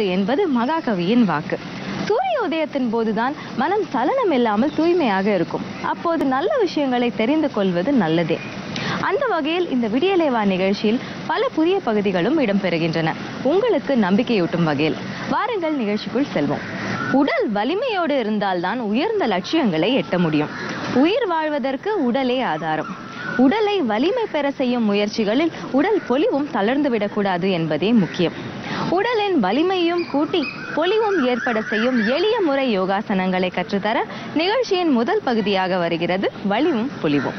காத்து என்பது மகாகவியின் வாக்கு சூரிய உதயத்தின் போதுதான் மனம் சலனம் இல்லாமல் தூய்மையாக இருக்கும் அப்போது நல்ல விஷயங்களை தெரிந்து கொள்வது நல்லதே அந்த வகையில் இந்த விடியலேவா நிகழ்ச்சியில் பல புதிய பகுதிகளும் இடம்பெறுகின்றன உங்களுக்கு நம்பிக்கையூட்டும் வகையில் வாருங்கள் நிகழ்ச்சிக்குள் செல்வோம் உடல் வலிமையோடு இருந்தால்தான் உயர்ந்த லட்சியங்களை எட்ட முடியும் உயிர் வாழ்வதற்கு உடலே ஆதாரம் உடலை வலிமை பெற செய்யும் முயற்சிகளில் உடல் பொலிவும் தளர்ந்து விடக்கூடாது என்பதே முக்கியம் உடலின் வலிமையும் கூட்டி பொலிவும் ஏற்பட செய்யும் எளிய முறை யோகாசனங்களை கற்றுத்தர நிகழ்ச்சியின் முதல் பகுதியாக வருகிறது வலிவும் பொலிவும்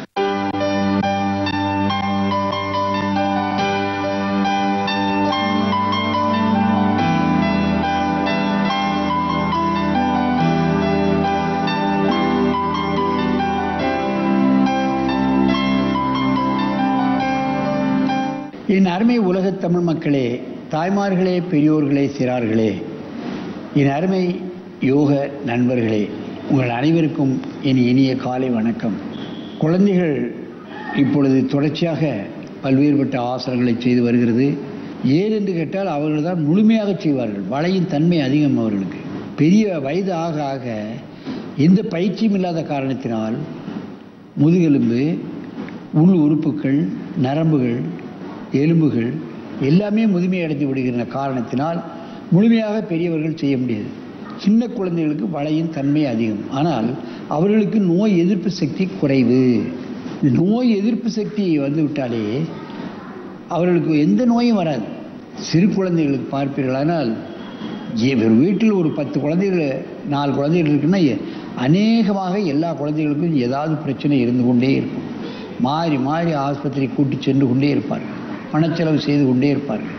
என் அருமை உலகத் தமிழ் மக்களே தாய்மார்களே பெரியோர்களே சிறார்களே என் அருமை யோக நண்பர்களே உங்கள் அனைவருக்கும் என் இனிய காலை வணக்கம் குழந்தைகள் இப்பொழுது தொடர்ச்சியாக பல்வேறுபட்ட ஆசனங்களை செய்து வருகிறது ஏன் என்று கேட்டால் அவர்கள் தான் முழுமையாக செய்வார்கள் வளையின் தன்மை அதிகம் அவர்களுக்கு பெரிய வயது ஆக ஆக எந்த பயிற்சியும் இல்லாத காரணத்தினால் முதுகெலும்பு உள் உறுப்புகள் நரம்புகள் எலும்புகள் எல்லாமே முதுமை அடைந்து விடுகிற காரணத்தினால் முழுமையாக பெரியவர்கள் செய்ய முடியாது சின்ன குழந்தைகளுக்கு வளையின் தன்மை அதிகம் ஆனால் அவர்களுக்கு நோய் எதிர்ப்பு சக்தி குறைவு இந்த நோய் எதிர்ப்பு சக்தி வந்து விட்டாலே அவர்களுக்கு எந்த நோயும் வராது சிறு குழந்தைகளுக்கு பார்ப்பீர்களானால் ஏ- ஒரு வீட்டில் ஒரு பத்து குழந்தைகள் நாலு குழந்தைகள் இருக்குன்னா எ- அநேகமாக எல்லா குழந்தைகளுக்கும் ஏதாவது பிரச்சனை இருந்து கொண்டே இருக்கும் மாறி மாறி ஆஸ்பத்திரி கூட்டி சென்று கொண்டே இருப்பார்கள் பணச்செலவு செய்து கொண்டே இருப்பார்கள்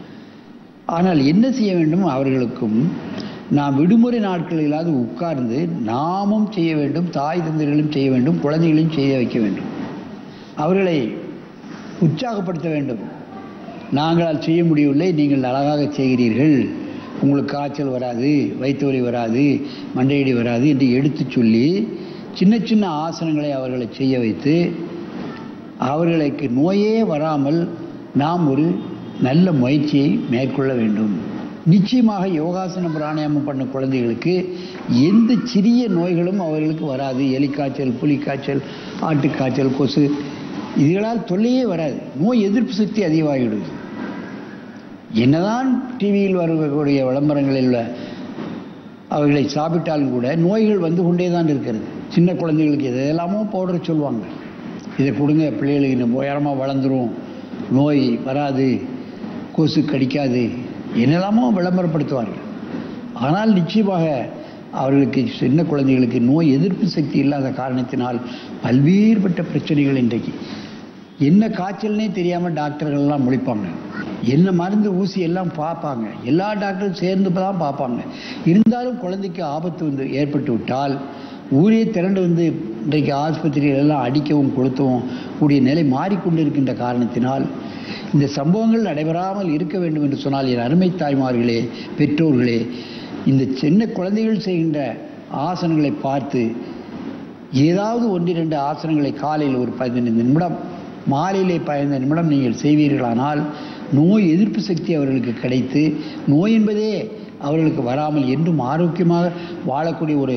ஆனால் என்ன செய்ய வேண்டும் அவர்களுக்கும் நாம் விடுமுறை நாட்களிலாவது உட்கார்ந்து நாமும் செய்ய வேண்டும் தாய் தந்தைகளும் செய்ய வேண்டும் குழந்தைகளையும் செய்ய வைக்க வேண்டும் அவர்களை உற்சாகப்படுத்த வேண்டும் நாங்களால் செய்ய முடியவில்லை நீங்கள் அழகாக செய்கிறீர்கள் உங்களுக்கு காய்ச்சல் வராது வயிற்று வலி வராது மண்டையடி வராது என்று எடுத்துச் சொல்லி சின்ன சின்ன ஆசனங்களை அவர்களை செய்ய வைத்து அவர்களுக்கு நோயே வராமல் நாம் ஒரு நல்ல முயற்சியை மேற்கொள்ள வேண்டும் நிச்சயமாக யோகாசனம் பிராணாயாமம் பண்ண குழந்தைகளுக்கு எந்த சிறிய நோய்களும் அவர்களுக்கு வராது எலிக்காய்ச்சல் புலிக்காய்ச்சல் ஆட்டுக்காய்ச்சல் கொசு இதுகளால் தொல்லையே வராது நோய் எதிர்ப்பு சக்தி அதிகமாகிவிடுது என்னதான் டிவியில் வரக்கூடிய விளம்பரங்களில் உள்ள அவர்களை சாப்பிட்டாலும் கூட நோய்கள் வந்து கொண்டே தான் இருக்கிறது சின்ன குழந்தைகளுக்கு எதெல்லாமோ பவுடர் சொல்லுவாங்க இதை கொடுங்க பிள்ளைகளுக்கு இந்த உயரமாக வளர்ந்துரும் நோய் வராது கொசு கடிக்காது என்னெல்லாமோ விளம்பரப்படுத்துவார்கள் ஆனால் நிச்சயமாக அவர்களுக்கு சின்ன குழந்தைகளுக்கு நோய் எதிர்ப்பு சக்தி இல்லாத காரணத்தினால் பல்வேறுபட்ட பிரச்சனைகள் இன்றைக்கு என்ன காய்ச்சல்னே தெரியாமல் டாக்டர்கள்லாம் முழிப்பாங்க என்ன மருந்து ஊசி எல்லாம் பார்ப்பாங்க எல்லா டாக்டரும் சேர்ந்து தான் பார்ப்பாங்க இருந்தாலும் குழந்தைக்கு ஆபத்து வந்து ஏற்பட்டு விட்டால் ஊரே திரண்டு வந்து இன்றைக்கு ஆஸ்பத்திரிகள் எல்லாம் அடிக்கவும் கொளுத்தவும் கூடிய நிலை மாறிக்கொண்டிருக்கின்ற காரணத்தினால் இந்த சம்பவங்கள் நடைபெறாமல் இருக்க வேண்டும் என்று சொன்னால் என் அருமை தாய்மார்களே பெற்றோர்களே இந்த சின்ன குழந்தைகள் செய்கின்ற ஆசனங்களை பார்த்து ஏதாவது ஒன்றிரண்டு ஆசனங்களை காலையில் ஒரு பதினைந்து நிமிடம் மாலையிலே பதினைந்து நிமிடம் நீங்கள் செய்வீர்களானால் நோய் எதிர்ப்பு சக்தி அவர்களுக்கு கிடைத்து நோய் என்பதே அவர்களுக்கு வராமல் என்றும் ஆரோக்கியமாக வாழக்கூடிய ஒரு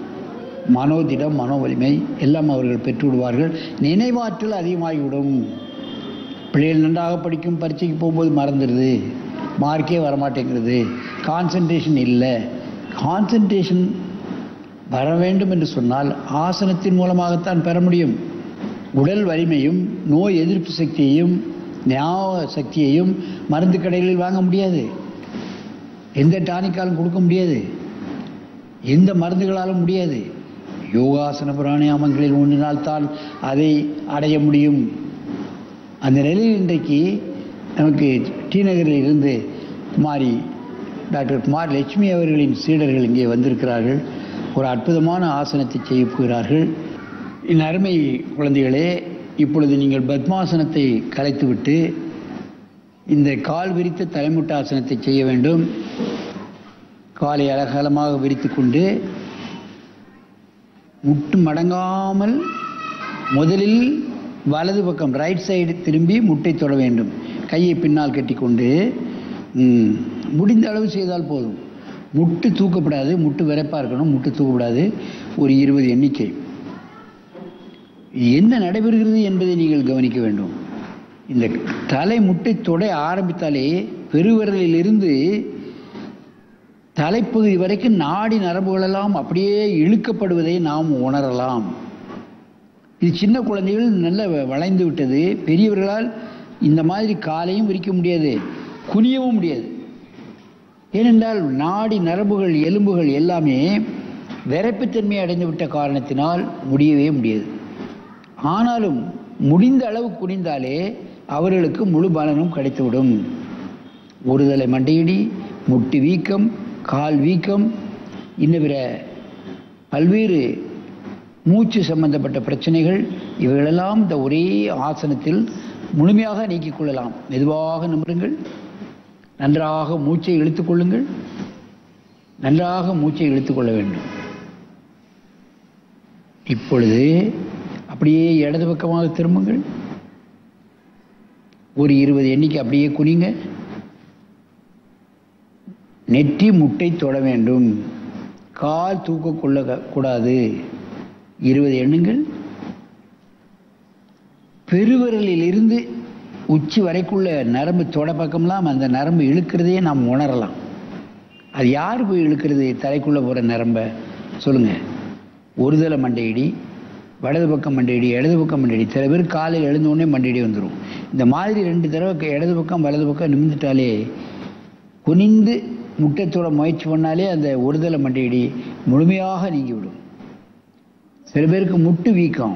மனோதிடம் மனோ வலிமை எல்லாம் அவர்கள் பெற்றுவிடுவார்கள் நினைவாற்றல் அதிகமாகிவிடும் பிள்ளைகள் நன்றாக படிக்கும் பரீட்சைக்கு போகும்போது மறந்துடுது மார்க்கே வரமாட்டேங்கிறது கான்சன்ட்ரேஷன் இல்லை கான்சன்ட்ரேஷன் வர வேண்டும் என்று சொன்னால் ஆசனத்தின் மூலமாகத்தான் பெற முடியும் உடல் வலிமையும் நோய் எதிர்ப்பு சக்தியையும் ஞாபக சக்தியையும் மருந்து கடைகளில் வாங்க முடியாது எந்த டானிக்காலும் கொடுக்க முடியாது எந்த மருந்துகளாலும் முடியாது யோகாசன பிராணாயாமங்களில் ஒன்றினால் தான் அதை அடைய முடியும் அந்த நிலையில் இன்றைக்கு நமக்கு டி நகரில் இருந்து குமாரி டாக்டர் குமார் லட்சுமி அவர்களின் சீடர்கள் இங்கே வந்திருக்கிறார்கள் ஒரு அற்புதமான ஆசனத்தை செய்ய போகிறார்கள் என் அருமை குழந்தைகளே இப்பொழுது நீங்கள் பத்மாசனத்தை கலைத்துவிட்டு இந்த கால் விரித்த தலைமுட்டாசனத்தை செய்ய வேண்டும் காலை அழகலமாக விரித்து கொண்டு முட்டு மடங்காமல் முதலில் வலது பக்கம் ரைட் சைடு திரும்பி முட்டை தொட வேண்டும் கையை பின்னால் கட்டிக்கொண்டு ம், முடிந்த அளவு செய்தால் போதும் முட்டு தூக்கப்படாது முட்டு விரைப்பாக இருக்கணும் முட்டு தூக்கப்படாது ஒரு இருபது எண்ணிக்கை என்ன நடைபெறுகிறது என்பதை நீங்கள் கவனிக்க வேண்டும் இந்த தலை முட்டை தொடை ஆரம்பித்தாலே பெருவிரலிலிருந்து தலைப்பகுதி வரைக்கும் நாடி நரம்புகளெல்லாம் அப்படியே இழுக்கப்படுவதை நாம் உணரலாம் இது சின்ன குழந்தைகள் நல்ல வ- வளைந்து விட்டது பெரியவர்களால் இந்த மாதிரி காலையும் விரிக்க முடியாது குனியவும் முடியாது ஏனென்றால் நாடி நரம்புகள் எலும்புகள் எல்லாமே விரைப்புத்தன்மை அடைந்து விட்ட காரணத்தினால் முடியவே முடியாது ஆனாலும் முடிந்த அளவு குனிந்தாலே அவர்களுக்கு முழு பலனும் கிடைத்துவிடும் ஒருதலை மண்டையிடி முட்டு வீக்கம் கால் வீக்கம் இன்னும் பிற பல்வேறு மூச்சு சம்பந்தப்பட்ட பிரச்சனைகள் இவைகளெல்லாம் இந்த ஒரே ஆசனத்தில் முழுமையாக நீக்கிக் கொள்ளலாம் மெதுவாக நிமிருங்கள் நன்றாக மூச்சை இழுத்துக் கொள்ளுங்கள் நன்றாக மூச்சை இழுத்துக் கொள்ள வேண்டும் இப்பொழுது அப்படியே இடது பக்கமாக திரும்புங்கள் ஒரு இருபது எண்ணிக்கை அப்படியே குனிங்க நெற்றி முட்டை தொட வேண்டும் கால் தூக்க கொள்ள கூடாது இருபது எண்ணுங்கள் பெருவிரலில் இருந்து உச்சி வரைக்குள்ள நரம்பு தொட பக்கம்லாம் அந்த நரம்பு இழுக்கிறதையே நாம் உணரலாம் அது யார் போய் இழுக்கிறது தலைக்குள்ளே போகிற நரம்பை சொல்லுங்க ஒருதலை மண்டையிடி வலது பக்கம் மண்டையிடி இடது பக்கம் மண்டையிடி சில பேர் காலையில் எழுந்த உடனே மண்டையிடி வந்துடும் இந்த மாதிரி ரெண்டு தடவை க- இடது பக்கம் வலது பக்கம் நிமிந்துட்டாலே குனிந்து முட்டைத்தோட முயற்சி பண்ணாலே அந்த ஒருதலை மண்டையிடி முழுமையாக நீங்கிவிடும் சில பேருக்கு முட்டு வீக்கம்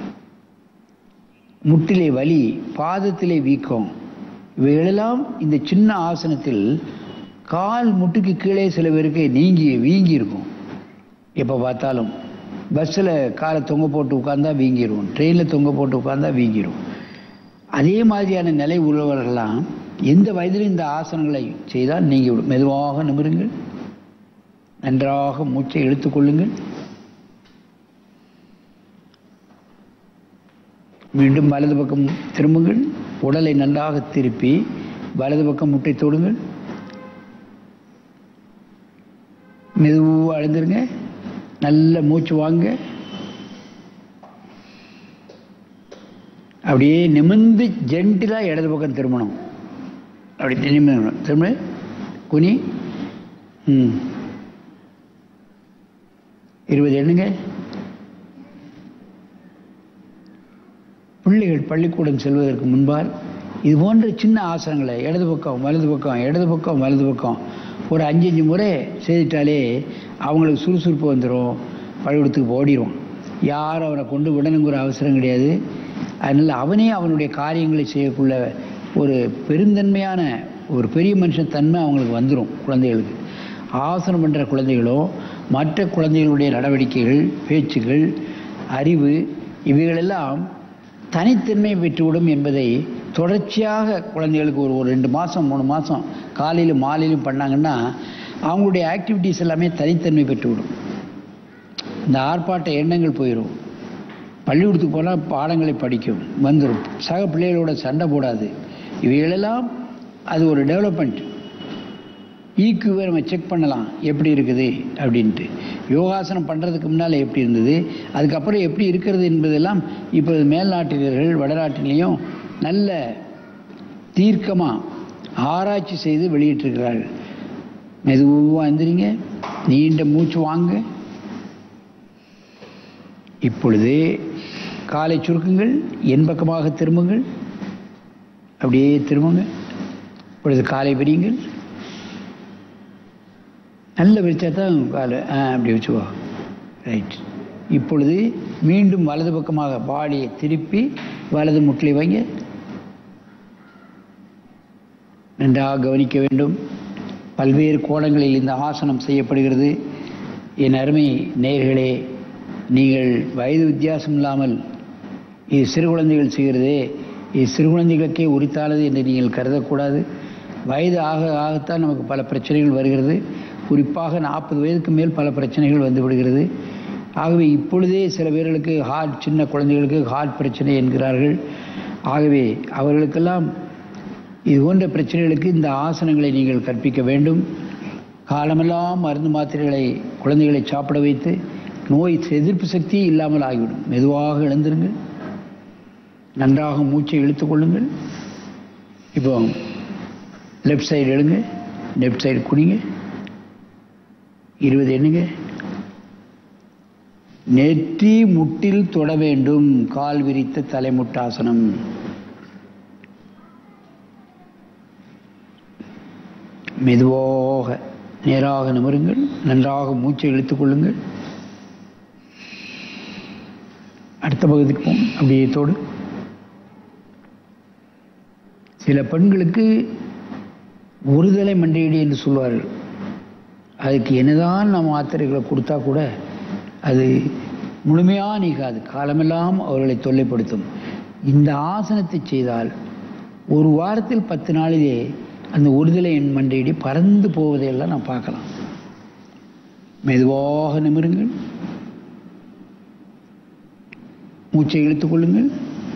முட்டிலே வலி பாதத்திலே வீக்கம் இவைகளெல்லாம் இந்த சின்ன ஆசனத்தில் கால் முட்டுக்கு கீழே சில பேருக்கு நீங்கி வீங்கி இருக்கும் எப்போ பார்த்தாலும் பஸ்ஸில் காலை தொங்க போட்டு உட்காந்தா வீங்கிரும் ட்ரெயினில் தொங்க போட்டு உட்காந்தா வீங்கிரும் அதே மாதிரியான நிலை உள்ளவர்கள்லாம் எந்த வயதிலும் இந்த ஆசனங்களை செய்தால் நீங்கிவிடும் மெதுவாக நிமிருங்கள் நன்றாக மூச்சை இழுத்துக்கொள்ளுங்கள் மீண்டும் வலது பக்கம் திரும்புங்கள் உடலை நன்றாக திருப்பி வலது பக்கம் முட்டை தொடுங்கள் மெதுவாக அழுந்துருங்க நல்ல மூச்சு வாங்க அப்படியே நிமிர்ந்து ஜென்டிலாக இடது பக்கம் திரும்பணும் அப்படி நிமிரணும் திரும்ப குனி ம் இருபது எண்ணுங்க பிள்ளைகள் பள்ளிக்கூடம் செல்வதற்கு முன்பால் இது போன்ற சின்ன ஆசனங்களை இடது பக்கம் வலது பக்கம் இடது பக்கம் வலது பக்கம் ஒரு அஞ்சு அஞ்சு முறை செய்துட்டாலே அவங்களுக்கு சுறுசுறுப்பு வந்துடும் பள்ளிக்கூடத்துக்கு ஓடிடும் யாரும் அவனை கொண்டு விடணுங்கிற அவசரம் கிடையாது அதனால் அவனே அவனுடைய காரியங்களை செய்யக்குள்ள ஒரு பெருந்தன்மையான ஒரு பெரிய மனுஷன் தன்மை அவங்களுக்கு வந்துடும் குழந்தைகளுக்கு ஆசனம் பண்ணுற குழந்தைகளோ மற்ற குழந்தைகளுடைய நடவடிக்கைகள் பேச்சுகள் அறிவு இவைகளெல்லாம் தனித்தன்மை பெற்றுவிடும் என்பதை தொடர்ச்சியாக குழந்தைகளுக்கு ஒரு ஒரு ரெண்டு மாதம் மூணு மாதம் காலையிலும் மாலையிலும் பண்ணாங்கன்னா அவங்களுடைய ஆக்டிவிட்டீஸ் எல்லாமே தனித்தன்மை பெற்றுவிடும் இந்த ஆர்ப்பாட்ட எண்ணங்கள் போயிடும் பள்ளிக்கூடத்துக்கு போனால் பாடங்களை படிக்கும் வந்துடும் சக பிள்ளைகளோட சண்டை போடாது இவைகளெல்லாம் அது ஒரு டெவலப்மெண்ட் ஈக்குவை நம்ம செக் பண்ணலாம் எப்படி இருக்குது அப்படின்ட்டு யோகாசனம் பண்ணுறதுக்கு முன்னால் எப்படி இருந்தது அதுக்கப்புறம் எப்படி இருக்கிறது என்பதெல்லாம் இப்போது மேல்நாட்டினர்கள் வடநாட்டிலையும் நல்ல தீர்க்கமாக ஆராய்ச்சி செய்து வெளியிட்டிருக்கிறார்கள் மெதுவாக எந்திரிங்க நீண்ட மூச்சு வாங்க இப்பொழுது காலை சுருக்குங்கள் என் பக்கமாக திரும்புங்கள் அப்படியே திரும்புங்க இப்பொழுது காலை விரியுங்கள் நல்ல விரிச்சா தான் காலை ஆ அப்படி வச்சுக்கோ ரைட் இப்பொழுது மீண்டும் வலது பக்கமாக பாடியை திருப்பி வலது முட்டிலை வைங்க நன்றாக கவனிக்க வேண்டும் பல்வேறு கோணங்களில் இந்த ஆசனம் செய்யப்படுகிறது என் அருமை நேயர்களே நீங்கள் வயது வித்தியாசம் இல்லாமல் இது சிறு குழந்தைகள் செய்கிறதே இது சிறு குழந்தைகளுக்கே உரித்தானது என்று நீங்கள் கருதக்கூடாது வயது ஆக ஆகத்தான் நமக்கு பல பிரச்சனைகள் வருகிறது குறிப்பாக நாற்பது வயதுக்கு மேல் பல பிரச்சனைகள் வந்து விடுகிறது ஆகவே இப்பொழுதே சில பேர்களுக்கு ஹார்ட் சின்ன குழந்தைகளுக்கு ஹார்ட் பிரச்சனை என்கிறார்கள் ஆகவே அவர்களுக்கெல்லாம் இது போன்ற பிரச்சனைகளுக்கு இந்த ஆசனங்களை நீங்கள் கற்பிக்க வேண்டும் காலமெல்லாம் மருந்து மாத்திரைகளை குழந்தைகளை சாப்பிட வைத்து நோய் எதிர்ப்பு சக்தி இல்லாமல் ஆகிவிடும் மெதுவாக எழுந்திருங்கள் நன்றாக மூச்சை இழுத்துக் கொள்ளுங்கள் இப்போ லெஃப்ட் சைடு எழுங்க லெஃப்ட் சைடு குனிங்க இருபது எண்ணுங்க நெற்றி முட்டில் தொட வேண்டும் கால் விரித்த தலைமுட்டாசனம் மெதுவாக நேராக நிமிருங்கள் நன்றாக மூச்சை இழுத்துக் கொள்ளுங்கள் அடுத்த பகுதிக்கு போங்க அப்படியே தோடு சில பெண்களுக்கு ஒருதலை மண்டையடி என்று சொல்வார்கள் அதுக்கு என்னதான் நம்ம மாத்திரைகளை கொடுத்தா கூட அது முழுமையாக நீக்காது காலமெல்லாம் அவர்களை தொல்லைப்படுத்தும் இந்த ஆசனத்தை செய்தால் ஒரு வாரத்தில் பத்து நாளிலே அந்த ஒருதலை எண் மண்டையடி பறந்து போவதையெல்லாம் நான் பார்க்கலாம் மெதுவாக நிமிருங்கள் மூச்சை இழுத்துக் கொள்ளுங்கள்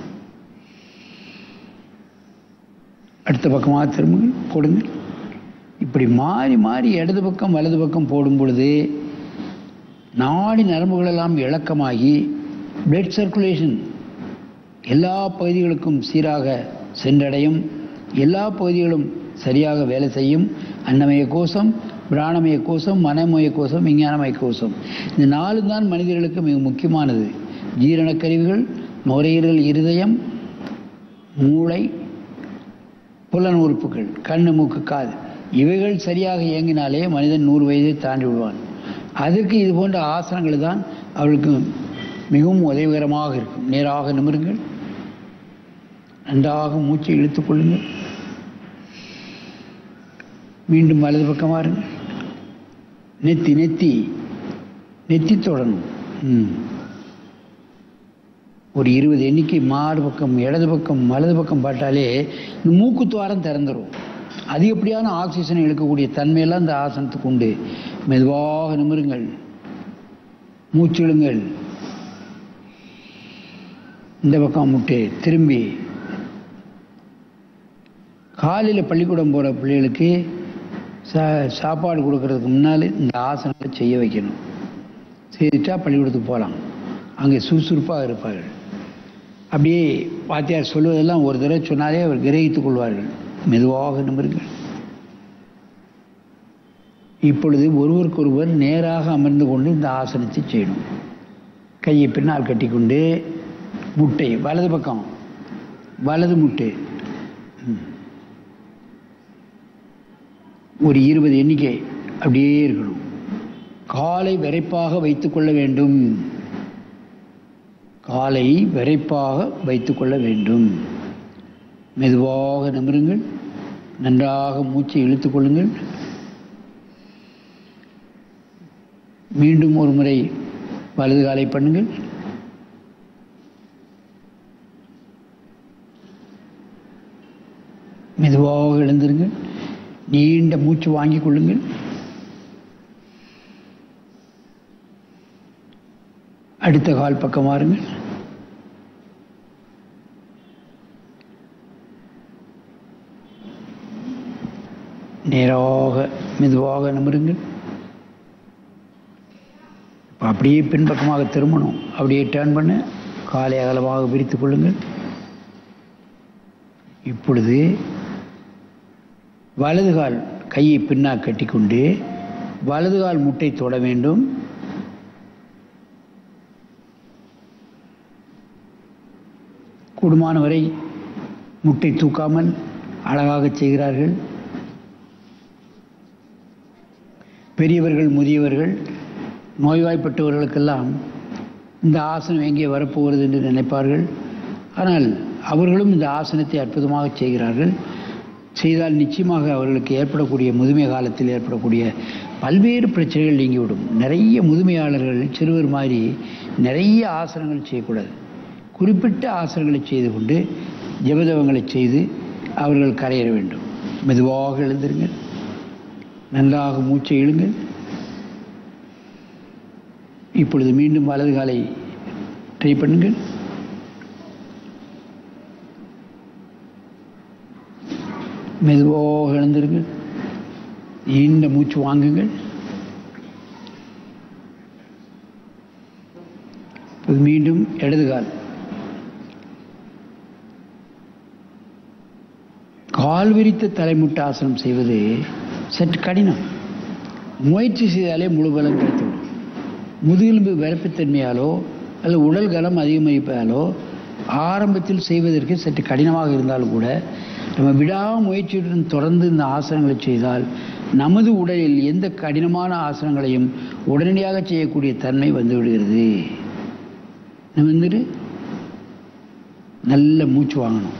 அடுத்த பக்கமாக திரும்புங்கள் போடுங்கள் இப்படி மாறி மாறி இடது பக்கம் வலது பக்கம் போடும் பொழுது நாடி நரம்புகளெல்லாம் இழக்கமாகி பிளட் சர்க்குலேஷன் எல்லா பகுதிகளுக்கும் சீராக சென்றடையும் எல்லா பகுதிகளும் சரியாக வேலை செய்யும் அன்னமய கோஷம் பிராணமய கோஷம் மனமய கோஷம் விஞ்ஞானமய கோஷம் இந்த நாலு தான் மனிதர்களுக்கு மிக முக்கியமானது ஜீரணக்கருவிகள் நுரையீரல் இருதயம் மூளை புலன் உறுப்புகள் கண்ணு மூக்கு காது இவைகள் சரியாக இயங்கினாலே மனிதன் நூறு வயதை தாண்டி விடுவான் அதற்கு இது போன்ற ஆசனங்கள் தான் அவளுக்கு மிகவும் உதவிகரமாக இருக்கும் நேராக நிமிருங்கள் நன்றாக மூச்சை இழுத்துக் கொள்ளுங்கள் மீண்டும் வலது பக்கம் வாருங்கள் நெத்தி நெத்தி நெத்தி தொடணும் ம் ஒரு இருபது எண்ணிக்கை மாறு பக்கம் இடது பக்கம் வலது பக்கம் பாட்டாலே இந்த மூக்கு துவாரம் திறந்துடும் அதிகப்படியான ஆக்சிஜனை இழுக்கக்கூடிய தன்மையெல்லாம் இந்த ஆசனத்துக்கு உண்டு மெதுவாக நிமிருங்கள் மூச்சிழுங்கள் இந்த பக்கம் முட்டு திரும்பி காலையில் பள்ளிக்கூடம் போகிற பிள்ளைகளுக்கு சா சாப்பாடு கொடுக்கறதுக்கு முன்னால் இந்த ஆசனத்தை செய்ய வைக்கணும் செய்துட்டா பள்ளிக்கூடத்துக்கு போகலாம் அங்கே சுறுசுறுப்பாக இருப்பார்கள் அப்படியே வாத்தியார் சொல்வதெல்லாம் ஒரு தடவை சொன்னாலே அவர் கிரகித்துக் கொள்வார்கள் மெதுவாக நிமிருங்கள் இப்பொழுது ஒருவருக்கொருவர் நேராக அமர்ந்து கொண்டு இந்த ஆசனத்தை செய்யணும் கையை பின்னால் கட்டிக்கொண்டு முட்டை வலது பக்கம் வலது முட்டை ம். ஒரு இருபது எண்ணிக்கை அப்படியே இருக்கணும் காலை விரைப்பாக வைத்துக்கொள்ள வேண்டும் காலை விரைப்பாக வைத்துக்கொள்ள வேண்டும் மெதுவாக நிமிருங்கள் நன்றாக மூச்சை இழுத்துக் கொள்ளுங்கள் மீண்டும் ஒரு முறை வலது காலை பண்ணுங்கள் மெதுவாக எழுந்திருங்கள் நீண்ட மூச்சு வாங்கிக் கொள்ளுங்கள் அடுத்த கால் பக்கம் வாருங்கள் நேராக மெதுவாக நிமிருங்கள் இப்ப அப்படியே பின்பக்கமாக திரும்பணும் அப்படியே டேர்ன் பண்ண காலை அகலமாக விரித்துக் கொள்ளுங்கள் இப்பொழுது வலது கால் கையை பின்னாக கட்டிக்கொண்டு வலது கால் முட்டை தொட வேண்டும் கூடுமான வரை முட்டை தூக்காமல் அழகாக செய்கிறார்கள் பெரியவர்கள் முதியவர்கள் நோய்வாய்ப்பட்டவர்களுக்கெல்லாம் இந்த ஆசனம் எங்கே வரப்போகிறது என்று நினைப்பார்கள் ஆனால் அவர்களும் இந்த ஆசனத்தை அற்புதமாக செய்கிறார்கள் செய்தால் நிச்சயமாக அவர்களுக்கு ஏற்படக்கூடிய முதுமை காலத்தில் ஏற்படக்கூடிய பல்வேறு பிரச்சனைகள் நீங்கிவிடும் நிறைய முதுமையாளர்கள் சிறுவர் மாதிரி நிறைய ஆசனங்கள் செய்யக்கூடாது குறிப்பிட்ட ஆசனங்களை செய்து கொண்டு ஜபதவங்களை செய்து அவர்கள் கரையேற வேண்டும் மெதுவாக எழுந்திருங்கள் நன்றாக மூச்சை இழுங்கள் இப்பொழுது மீண்டும் வலது காலை ட்ரை பண்ணுங்கள் மெதுவாக எழுந்திருங்கள் நீண்ட மூச்சு வாங்குங்கள் இப்போது மீண்டும் இடது கால் கால் விரித்த தலைமுட்டு ஆசனம் செய்வது சற்று கடினம் முயற்சி செய்தாலே முழு பலம் கிடைத்துவிடும் முதுகெலும்பு விரப்புத்தன்மையாலோ அல்லது உடல் கலம் அதிகமதிப்பாலோ ஆரம்பத்தில் செய்வதற்கு சற்று கடினமாக இருந்தாலும் கூட நம்ம விடாமுயற்சியுடன் தொடர்ந்து இந்த ஆசனங்களை செய்தால் நமது உடலில் எந்த கடினமான ஆசனங்களையும் உடனடியாக செய்யக்கூடிய தன்மை வந்துவிடுகிறது நம்ம வந்துட்டு நல்ல மூச்சு வாங்கணும்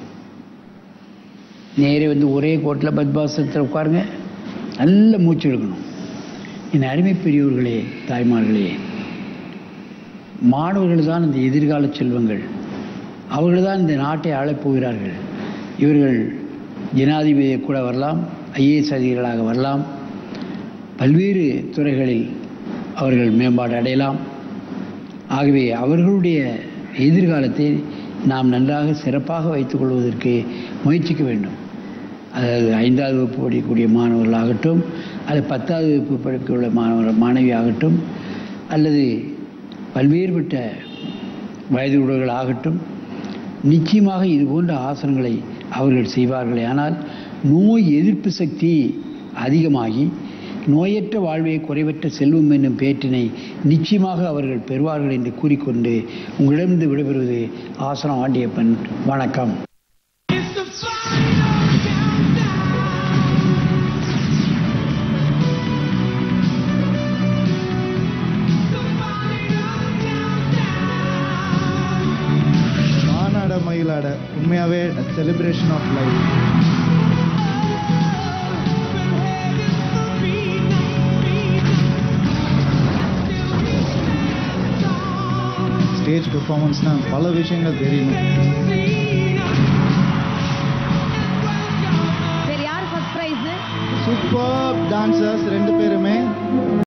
நேரே வந்து ஒரே கோட்டில் பத்மாசனத்தில் உட்காருங்க நல்ல மூச்சு எடுக்கணும் என் அருமை பெரியவர்களே தாய்மார்களே மாணவர்கள் தான் இந்த எதிர்கால செல்வங்கள் அவர்கள் தான் இந்த நாட்டை ஆளப் போகிறார்கள் இவர்கள் ஜனாதிபதியை கூட வரலாம் ஐஏஎஸ் அதிகாரிகளாக வரலாம் பல்வேறு துறைகளில் அவர்கள் மேம்பாடு அடையலாம் ஆகவே அவர்களுடைய எதிர்காலத்தை நாம் நன்றாக சிறப்பாக வைத்துக் கொள்வதற்கு முயற்சிக்க வேண்டும் அதாவது ஐந்தாவது வகுப்பு படிக்கக்கூடிய மாணவர்களாகட்டும் அல்லது பத்தாவது வகுப்பு படிக்கக்கூடிய மாணவர் மாணவி ஆகட்டும் அல்லது பல்வேறுபட்ட வயது உடல்கள் ஆகட்டும் நிச்சயமாக இது போன்ற ஆசனங்களை அவர்கள் செய்வார்களே ஆனால் நோய் எதிர்ப்பு சக்தி அதிகமாகி நோயற்ற வாழ்வே குறைவற்ற செல்வம் என்னும் பேற்றினை நிச்சயமாக அவர்கள் பெறுவார்கள் என்று கூறிக்கொண்டு உங்களிடமிருந்து விடைபெறுவது ஆசனம் ஆண்டியப்பன் வணக்கம் It's the final countdown. The final countdown. மானாட மயிலாட உண்மையாவே செலிப்ரேஷன் ஆஃப் லைஃப் ஸ்டேஜ் பெர்ஃபார்மன்ஸ்னா பல விஷயங்கள் தெரியணும் சரி யார் ஃபர்ஸ்ட் ப்ரைஸ் சூப்பர் டான்சர்ஸ் ரெண்டு பேருமே